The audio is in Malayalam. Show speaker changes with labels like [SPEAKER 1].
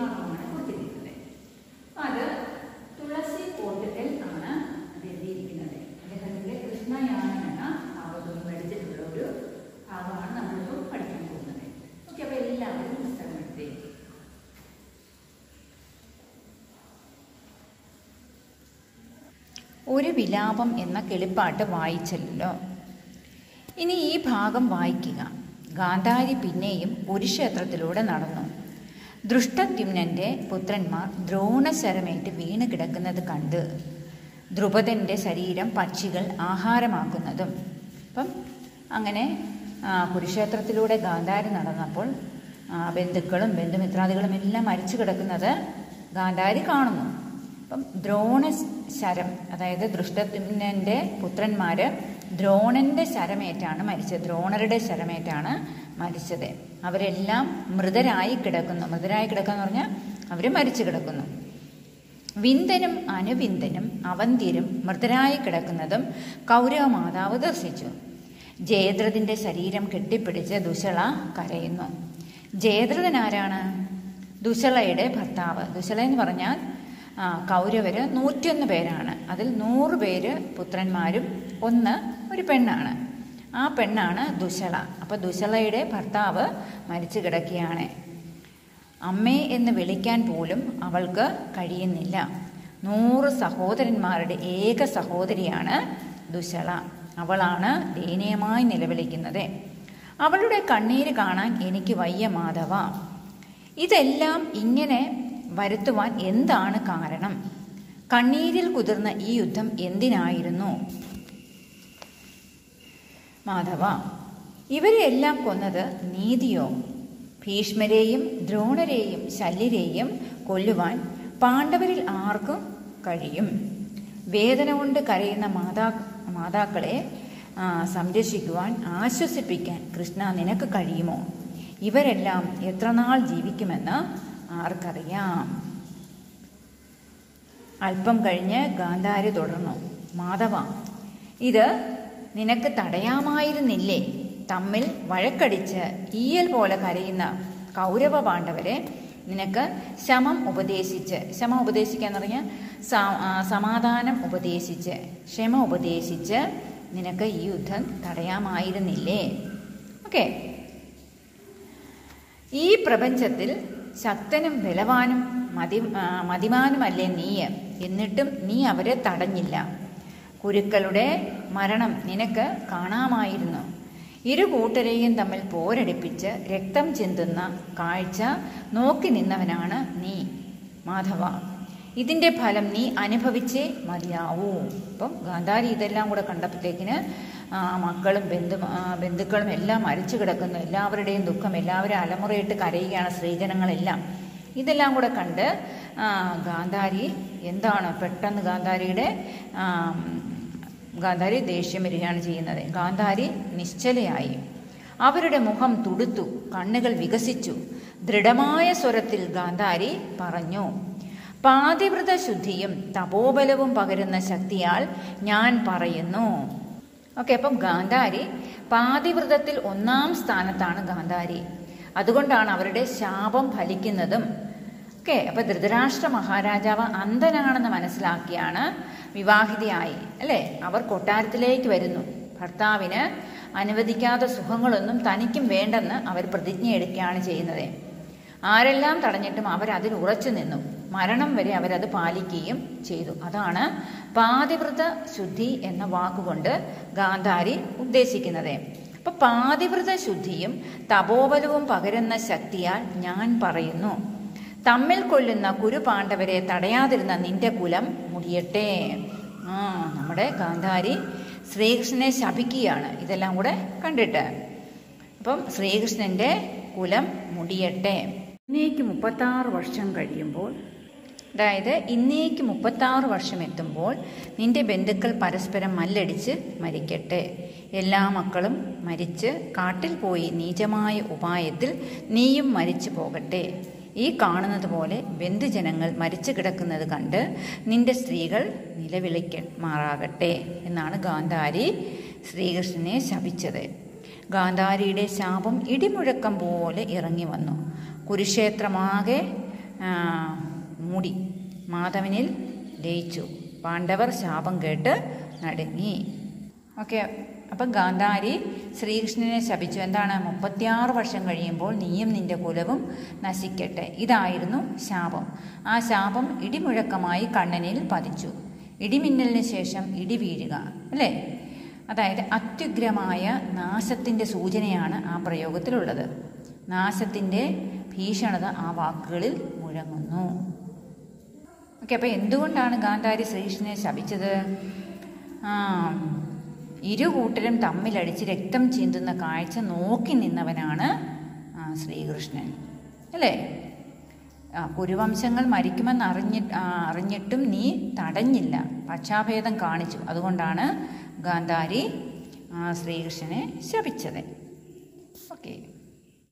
[SPEAKER 1] ഭാഗമാണ് കൊടുത്തിരിക്കുന്നത് അത് തുളസി കോട്ടുകൽ ആണ് അത് എഴുതിയിരിക്കുന്നത് അദ്ദേഹത്തിന്റെ കൃഷ്ണയാനം എന്ന ഭാഗത്തുനിന്ന് എടുത്തിട്ടുള്ള ഒരു ഭാഗമാണ് നമ്മളിപ്പോൾ പഠിക്കാൻ പോകുന്നത് ഓക്കെ അപ്പോൾ എല്ലാവരും പുസ്തകം എടുത്തേക്കും ഒരു വിലാപം എന്ന കിളിപ്പാട്ട് വായിച്ചല്ലോ ഇനി ഈ ഭാഗം വായിക്കുക ഗാന്ധാരി പിന്നെയും കുരുക്ഷേത്രത്തിലൂടെ നടന്നു ദൃഷ്ടദ്യുമ്നന്റെ പുത്രന്മാർ ദ്രോണശരമേറ്റ് വീണ് കിടക്കുന്നത് കണ്ട് ദ്രുപദന്റെ ശരീരം പക്ഷികൾ ആഹാരമാക്കുന്നതും അപ്പം അങ്ങനെ ആ, കുരുക്ഷേത്രത്തിലൂടെ ഗാന്ധാരി നടന്നപ്പോൾ ആ, ബന്ധുക്കളും ബന്ധുമിത്രാദികളും എല്ലാം മരിച്ചു കിടക്കുന്നത് ഗാന്ധാരി കാണുന്നു അപ്പം ദ്രോണ ശരം അതായത് ദൃഷ്ടദ്യുമ്നന്റെ പുത്രന്മാര് ദ്രോണന്റെ ശരമേറ്റാണ് മരിച്ചത് ദ്രോണരുടെ ശരമേറ്റാണ് മരിച്ചത് അവരെല്ലാം മൃതരായി കിടക്കുന്നു മൃതരായി കിടക്കുക എന്ന് പറഞ്ഞാൽ അവർ മരിച്ചു കിടക്കുന്നു വിന്ദനും അനുവിന്ദനും അവന്തിരും മൃതരായി കിടക്കുന്നതും കൗരവ മാതാവ് ദർശിച്ചു ജയദ്രഥിന്റെ ശരീരം കെട്ടിപ്പിടിച്ച് ദുശള കരയുന്നു ജയദ്രഥൻ ആരാണ് ദുശളയുടെ ഭർത്താവ് ദുശള എന്ന് പറഞ്ഞാൽ ആ, കൗരവര് നൂറ്റിയൊന്ന് പേരാണ് അതിൽ നൂറ് പേര് പുത്രന്മാരും ഒന്ന് ഒരു പെണ്ണാണ് ആ പെണ്ണാണ് ദുശള അപ്പൊ ദുശളയുടെ ഭർത്താവ് മരിച്ചു കിടക്കുകയാണ് അമ്മേ എന്ന് വിളിക്കാൻ പോലും അവൾക്ക് കഴിയുന്നില്ല നൂറ് സഹോദരന്മാരുടെ ഏക സഹോദരിയാണ് ദുശള അവളാണ് ദയനീയമായി നിലവിളിക്കുന്നത് അവളുടെ കണ്ണീര് കാണാൻ എനിക്ക് വയ്യ മാധവ ഇതെല്ലാം ഇങ്ങനെ വരുത്തുവാൻ എന്താണ് കാരണം കണ്ണീരിൽ കുതിർന്ന ഈ യുദ്ധം എന്തിനായിരുന്നു മാധവ ഇവരെയെല്ലാം കൊന്നത് നീതിയോ ഭീഷ്മരെയും ദ്രോണരെയും ശല്യരെയും കൊല്ലുവാൻ പാണ്ഡവരിൽ ആർക്കും കഴിയും വേദന കൊണ്ട് കരയുന്ന മാതാ മാതാക്കളെ ആ, സംരക്ഷിക്കുവാൻ ആശ്വസിപ്പിക്കാൻ കൃഷ്ണ നിനക്ക് കഴിയുമോ ഇവരെല്ലാം എത്ര നാൾ ജീവിക്കുമെന്ന് ആർക്കറിയാം അല്പം കഴിഞ്ഞ് ഗാന്ധാരി തുടർന്നു മാധവ ഇത് നിനക്ക് തടയാമായിരുന്നില്ലേ തമ്മിൽ വഴക്കടിച്ച് ഈയൽ പോലെ കരയുന്ന കൗരവ പാണ്ഡവരെ നിനക്ക് ശമം ഉപദേശിച്ച് ശമം ഉപദേശിക്കുക എന്ന് പറഞ്ഞാൽ സ- ആ, സമാധാനം ഉപദേശിച്ച് ക്ഷമ ഉപദേശിച്ച് നിനക്ക് ഈ യുദ്ധം തടയാമായിരുന്നില്ലേ ഓക്കെ ഈ പ്രപഞ്ചത്തിൽ ശക്തനും ബലവാനും മതി ആ, മതിമാനുമല്ലേ നീ എന്നിട്ടും നീ അവരെ തടഞ്ഞില്ല കുരുക്കളുടെ മരണം നിനക്ക് കാണാമായിരുന്നു ഇരു കൂട്ടരെയും തമ്മിൽ പോരടിപ്പിച്ച് രക്തം ചിന്തുന്ന കാഴ്ച നോക്കി നിന്നവനാണ് നീ മാധവ ഇതിന്റെ ഫലം നീ അനുഭവിച്ചേ മതിയാവൂ ഇപ്പം ഗാന്ധാരി ഇതെല്ലാം കൂടെ കണ്ടപ്പോഴത്തേക്കിന് ആ, മക്കളും ബന്ധു ആ, ബന്ധുക്കളും എല്ലാം മരിച്ചു കിടക്കുന്നു എല്ലാവരുടെയും ദുഃഖം എല്ലാവരും അലമുറയിട്ട് കരയുകയാണ് സ്ത്രീജനങ്ങളെല്ലാം ഇതെല്ലാം കൂടെ കണ്ട് ആ, ഗാന്ധാരി എന്താണ് പെട്ടെന്ന് ഗാന്ധാരിയുടെ ആ, ഗാന്ധാരി ദേഷ്യം വരികയാണ് ചെയ്യുന്നത് ഗാന്ധാരി നിശ്ചലയായി അവരുടെ മുഖം തുടുത്തു കണ്ണുകൾ വികസിച്ചു ദൃഢമായ സ്വരത്തിൽ ഗാന്ധാരി പറഞ്ഞു പാതിവ്രത ശുദ്ധിയും തപോബലവും പകരുന്ന ശക്തിയാൽ ഞാൻ പറയുന്നു ഓക്കെ അപ്പം ഗാന്ധാരി പാതിവ്രതത്തിൽ ഒന്നാം സ്ഥാനത്താണ് ഗാന്ധാരി അതുകൊണ്ടാണ് അവരുടെ ശാപം ഫലിക്കുന്നതും ഓക്കെ അപ്പൊ ധൃതരാഷ്ട്ര മഹാരാജാവ് അന്ധനാണെന്ന് മനസ്സിലാക്കിയാണ് വിവാഹിതയായി അല്ലേ അവർ കൊട്ടാരത്തിലേക്ക് വരുന്നു ഭർത്താവിന് അനുവദിക്കാത്ത സുഖങ്ങളൊന്നും തനിക്കും വേണ്ടെന്ന് അവർ പ്രതിജ്ഞ എടുക്കുകയാണ് ചെയ്യുന്നത് ആരെല്ലാം തടഞ്ഞിട്ടും അവർ അതിൽ ഉറച്ചു നിന്നു മരണം വരെ അവരത് പാലിക്കുകയും ചെയ്തു അതാണ് പാതിവ്രത ശുദ്ധി എന്ന വാക്കുകൊണ്ട് ഗാന്ധാരി ഉദ്ദേശിക്കുന്നത് അപ്പൊ പാതിവ്രത ശുദ്ധിയും തപോബലവും പകരുന്ന ശക്തിയാൽ ഞാൻ പറയുന്നു തമ്മിൽ കൊല്ലുന്ന കുരുപാണ്ഡവരെ തടയാതിരുന്ന നിന്റെ കുലം മുടിയട്ടെ ആ നമ്മുടെ ഗാന്ധാരി ശ്രീകൃഷ്ണനെ ശപിക്കുകയാണ് ഇതെല്ലാം കൂടെ കണ്ടിട്ട് അപ്പം ശ്രീകൃഷ്ണന്റെ കുലം മുടിയട്ടെ ഇന്നേക്ക് മുപ്പത്താറ് വർഷം കഴിയുമ്പോൾ അതായത് ഇന്നേക്ക് മുപ്പത്താറ് വർഷം എത്തുമ്പോൾ നിന്റെ ബന്ധുക്കൾ പരസ്പരം മല്ലടിച്ച് മരിക്കട്ടെ എല്ലാ മക്കളും മരിച്ച് കാട്ടിൽ പോയി നീചമായ ഉപായത്തിൽ നീയും മരിച്ചു പോകട്ടെ ഈ കാണുന്നത് പോലെ ബന്ധുജനങ്ങൾ മരിച്ചു കിടക്കുന്നത് കണ്ട് നിന്റെ സ്ത്രീകൾ നിലവിളിക്കമാറാകട്ടെ എന്നാണ് ഗാന്ധാരി ശ്രീകൃഷ്ണനെ ശപിച്ചത് ഗാന്ധാരിയുടെ ശാപം ഇടിമുഴക്കം പോലെ ഇറങ്ങി വന്നു കുരുക്ഷേത്രമാകെ ആ, മൂടി മാധവനിൽ ലയിച്ചു പാണ്ഡവർ ശാപം കേട്ട് നടുങ്ങി ഓക്കെ അപ്പം ഗാന്ധാരി ശ്രീകൃഷ്ണനെ ശപിച്ചു എന്താണ് മുപ്പത്തിയാറ് വർഷം കഴിയുമ്പോൾ നീയും നിന്റെ കുലവും നശിക്കട്ടെ ഇതായിരുന്നു ശാപം ആ ശാപം ഇടിമുഴക്കമായി കണ്ണനിൽ പതിച്ചു ഇടിമിന്നലിന് ശേഷം ഇടി വീഴുക അല്ലേ അതായത് അത്യുഗ്രമായ നാശത്തിൻ്റെ സൂചനയാണ് ആ പ്രയോഗത്തിലുള്ളത് നാശത്തിൻ്റെ ഭീഷണത ആ വാക്കുകളിൽ മുഴങ്ങുന്നു ഓക്കെ അപ്പോൾ എന്തുകൊണ്ടാണ് ഗാന്ധാരി ശ്രീകൃഷ്ണനെ ശപിച്ചത് ആ ഇരു കൂട്ടരും തമ്മിലടിച്ച് രക്തം ചീന്തുന്ന കാഴ്ച നോക്കി നിന്നവനാണ് ആ, ശ്രീകൃഷ്ണൻ അല്ലേ ആ, കുരുവംശങ്ങൾ മരിക്കുമെന്ന് അറിഞ്ഞി ആ, അറിഞ്ഞിട്ടും നീ തടഞ്ഞില്ല പക്ഷാഭേദം കാണിച്ചു അതുകൊണ്ടാണ് ഗാന്ധാരി ആ, ശ്രീകൃഷ്ണനെ ശപിച്ചത്